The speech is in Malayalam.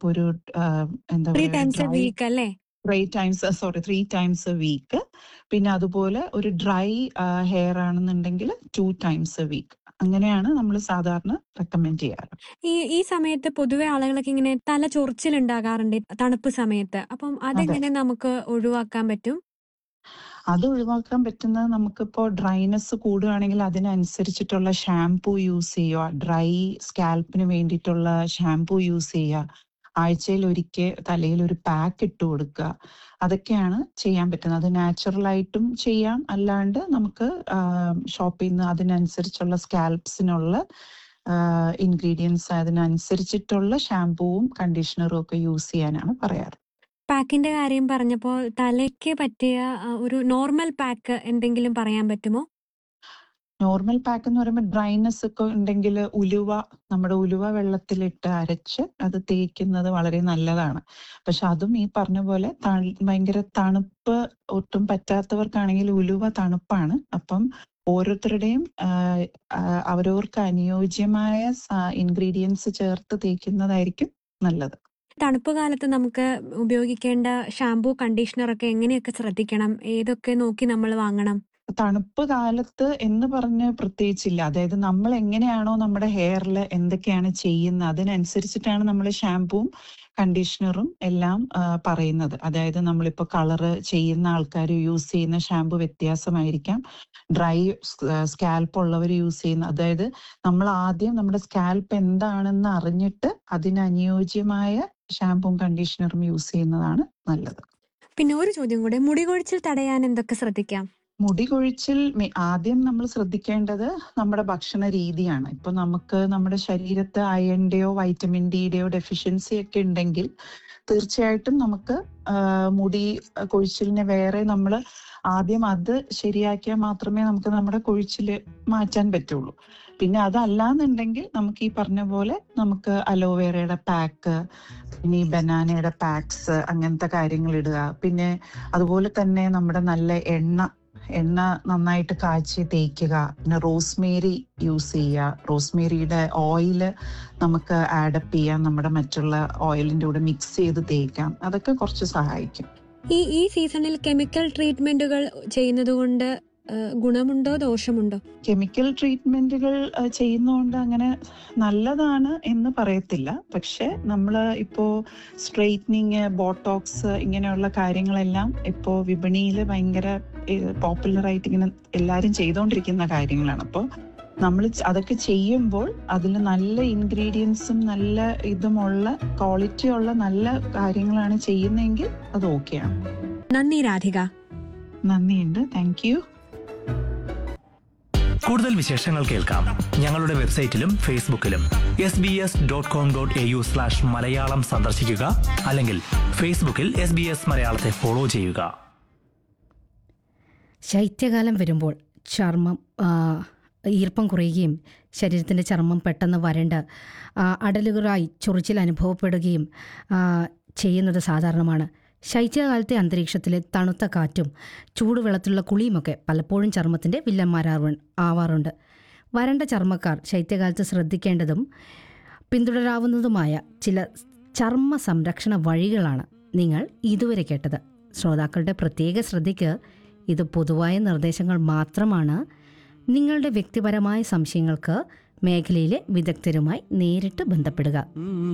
ഇപ്പൊ ഒരു ആ, എന്താ ത്രീ പറയാ ടൈംസ് എ ഡ്രൈ വീക്ക് അല്ലേ three times sorry three times a week പിന്നെ അതുപോലെ ഒരു ഡ്രൈ ഹെയർ ആണെന്നുണ്ടെങ്കിൽ ടു ടൈംസ് എ വീക്ക് അങ്ങനെയാണ് നമ്മൾ സാധാരണ റെക്കമെൻഡ് ചെയ്യാറ് ഈ ഈ സമയത്ത് പൊതുവെ ആളുകൾക്ക് ഇങ്ങനെ തല ചൊറിച്ചിലുണ്ടാകാറുണ്ട് ഈ തണുപ്പ് സമയത്ത് അപ്പം അതെ അതെങ്ങനെ നമുക്ക് ഒഴിവാക്കാൻ പറ്റും അത് ഒഴിവാക്കാൻ പറ്റുന്നത് നമുക്കിപ്പോ ഡ്രൈനെസ് കൂടുകയാണെങ്കിൽ അതിനനുസരിച്ചിട്ടുള്ള ഷാംപൂ യൂസ് ചെയ്യുക ഡ്രൈ സ്കാൽപ്പിന് വേണ്ടിയിട്ടുള്ള ഷാംപൂ യൂസ് ചെയ്യുക ആഴ്ചയിൽ ഒരിക്കൽ തലയിൽ ഒരു പാക്ക് ഇട്ട് കൊടുക്കുക അതൊക്കെയാണ് ചെയ്യാൻ പറ്റുന്നത് അത് നാച്ചുറൽ ആയിട്ടും ചെയ്യാം അല്ലാണ്ട് നമുക്ക് ഷോപ്പിൽ നിന്ന് അതിനനുസരിച്ചുള്ള സ്കാൽപ്സിനുള്ള ഇൻഗ്രീഡിയൻസ് അതിനനുസരിച്ചിട്ടുള്ള ഷാംപൂവും കണ്ടീഷണറും ഒക്കെ യൂസ് ചെയ്യാനാണ് പറയാറ് പാക്കിന്റെ കാര്യം പറഞ്ഞപ്പോൾ തലയ്ക്ക് പറ്റിയ ആ, ഒരു നോർമൽ പാക്ക് എന്തെങ്കിലും പറയാൻ പറ്റുമോ നോർമൽ പാക്ക് എന്ന് പറയുമ്പോൾ ഡ്രൈനെസ് ഒക്കെ ഉണ്ടെങ്കിൽ ഉലുവ നമ്മുടെ ഉലുവ വെള്ളത്തിലിട്ട് അരച്ച് അത് തേക്കുന്നത് വളരെ നല്ലതാണ് പക്ഷെ അതും ഈ പറഞ്ഞ പോലെ തണു- ഭയങ്കര തണുപ്പ് ഒട്ടും പറ്റാത്തവർക്കാണെങ്കിൽ ഉലുവ തണുപ്പാണ് അപ്പം ഓരോരുത്തരുടെയും ആഹ്, ആഹ്, അവരവർക്ക് അനുയോജ്യമായ ഇൻഗ്രീഡിയൻസ് ചേർത്ത് തേക്കുന്നതായിരിക്കും നല്ലത് തണുപ്പ് കാലത്ത് നമുക്ക് ഉപയോഗിക്കേണ്ട ഷാംപൂ കണ്ടീഷണർ ഒക്കെ എങ്ങനെയൊക്കെ ശ്രദ്ധിക്കണം ഏതൊക്കെ നോക്കി നമ്മൾ വാങ്ങണം തണുപ്പ് കാലത്ത് എന്ന് പറഞ്ഞ് പ്രത്യേകിച്ചില്ല അതായത് നമ്മൾ എങ്ങനെയാണോ നമ്മുടെ ഹെയറിൽ എന്തൊക്കെയാണ് ചെയ്യുന്നത് അതിനനുസരിച്ചിട്ടാണ് നമ്മൾ ഷാംപൂവും കണ്ടീഷണറും എല്ലാം ആ, പറയുന്നത് അതായത് നമ്മളിപ്പോൾ കളറ് ചെയ്യുന്ന ആൾക്കാർ യൂസ് ചെയ്യുന്ന ഷാംപൂ വ്യത്യാസമായിരിക്കാം ഡ്രൈ സ്കാൽപ്പ് ഉള്ളവർ യൂസ് ചെയ്യുന്ന അതായത് നമ്മൾ ആദ്യം നമ്മുടെ സ്കാൽപ്പ് എന്താണെന്ന് അറിഞ്ഞിട്ട് അതിനനുയോജ്യമായ ഷാംപൂവും കണ്ടീഷണറും യൂസ് ചെയ്യുന്നതാണ് നല്ലത് പിന്നെ ഒരു ചോദ്യം കൂടെ മുടി കൊഴിച്ചിൽ തടയാൻ എന്തൊക്കെ ശ്രദ്ധിക്കാം മുടി കൊഴിച്ചിൽ മെ- ആദ്യം നമ്മൾ ശ്രദ്ധിക്കേണ്ടത് നമ്മുടെ ഭക്ഷണ രീതിയാണ് ഇപ്പൊ നമുക്ക് നമ്മുടെ ശരീരത്ത് അയണിന്റെയോ വൈറ്റമിൻ ഡിയുടെയോ ഡെഫിഷ്യൻസി ഒക്കെ ഉണ്ടെങ്കിൽ തീർച്ചയായിട്ടും നമുക്ക് ആ, മുടി കൊഴിച്ചിലിനെ വേറെ നമ്മൾ ആദ്യം അത് ശരിയാക്കിയാൽ മാത്രമേ നമുക്ക് നമ്മുടെ കൊഴിച്ചില് മാറ്റാൻ പറ്റുള്ളൂ പിന്നെ അതല്ലാന്നുണ്ടെങ്കിൽ നമുക്ക് ഈ പറഞ്ഞ പോലെ നമുക്ക് അലോവേറയുടെ പാക്ക് പിന്നെ ഈ ബനാനയുടെ പാക്സ് അങ്ങനത്തെ കാര്യങ്ങൾ ഇടുക പിന്നെ അതുപോലെ തന്നെ നമ്മുടെ നല്ല എണ്ണ എണ്ണ നന്നായിട്ട് കാച്ചി തേക്കുക പിന്നെ റോസ്മേരി യൂസ് ചെയ്യുക റോസ്മേരിയുടെ ഓയില് നമുക്ക് ആഡപ്പ് ചെയ്യാം നമ്മുടെ മറ്റുള്ള ഓയിലിന്റെ കൂടെ മിക്സ് ചെയ്ത് തേക്കാം അതൊക്കെ കുറച്ച് സഹായിക്കും ഈ ഈ സീസണിൽ കെമിക്കൽ ട്രീറ്റ്മെന്റുകൾ ചെയ്യുന്നത് കൊണ്ട് ഏഹ്, ഗുണമുണ്ടോ ദോഷമുണ്ടോ കെമിക്കൽ ട്രീറ്റ്മെന്റുകൾ ചെയ്യുന്നതുകൊണ്ട് അങ്ങനെ നല്ലതാണ് എന്ന് പറയത്തില്ല പക്ഷെ നമ്മൾ ഇപ്പോ സ്ട്രെയിറ്റനിങ് ബോട്ടോക്സ് ഇങ്ങനെയുള്ള കാര്യങ്ങളെല്ലാം ഇപ്പോൾ വിപണിയിൽ ഭയങ്കര പോപ്പുലർ ആയിട്ട് ഇങ്ങനെ എല്ലാവരും ചെയ്തുകൊണ്ടിരിക്കുന്ന കാര്യങ്ങളാണ് അപ്പോൾ നമ്മൾ അതൊക്കെ ചെയ്യുമ്പോൾ അതിൽ നല്ല ഇൻഗ്രീഡിയൻസും നല്ല ഇതുമുള്ള ക്വാളിറ്റി ഉള്ള നല്ല കാര്യങ്ങളാണ് ചെയ്യുന്നതെങ്കിൽ അത് ഓക്കെയാണ് നന്ദി രാധിക നന്ദിയുണ്ട് താങ്ക് യു കൂടുതൽ വിശേഷങ്ങൾ കേൾക്കാം ഞങ്ങളുടെ വെബ്സൈറ്റിലും ഫേസ്ബുക്കിലും S B S dot com dot A U slash Malayalam സന്ദർശിക്കുക അല്ലെങ്കിൽ ഫേസ്ബുക്കിൽ എസ് ബി എസ് മലയാളത്തെ ഫോളോ ചെയ്യുക ശൈത്യകാലം വരുമ്പോൾ ചർമ്മം ആ, ഈർപ്പം കുറയുകയും ശരീരത്തിൻ്റെ ചർമ്മം പെട്ടെന്ന് വരണ്ട് ആ, അടലുകളായി ചൊറിച്ചിൽ അനുഭവപ്പെടുകയും ആ, ചെയ്യുന്നത് സാധാരണമാണ് ശൈത്യകാലത്തെ അന്തരീക്ഷത്തിലെ തണുത്ത കാറ്റും ചൂടുവെള്ളത്തിലുള്ള കുളിയുമൊക്കെ പലപ്പോഴും ചർമ്മത്തിൻ്റെ വില്ലന്മാരാവ ആവാറുണ്ട് വരണ്ട ചർമ്മക്കാർ ശൈത്യകാലത്ത് ശ്രദ്ധിക്കേണ്ടതും പിന്തുടരാവുന്നതുമായ ചില ചർമ്മ സംരക്ഷണ വഴികളാണ് നിങ്ങൾ ഇതുവരെ കേട്ടത് ശ്രോതാക്കളുടെ പ്രത്യേക ശ്രദ്ധയ്ക്ക് ഇത് പൊതുവായ നിർദ്ദേശങ്ങൾ മാത്രമാണ് നിങ്ങളുടെ വ്യക്തിപരമായ സംശയങ്ങൾക്ക് മേഖലയിലെ വിദഗ്ധരുമായി നേരിട്ട് ബന്ധപ്പെടുക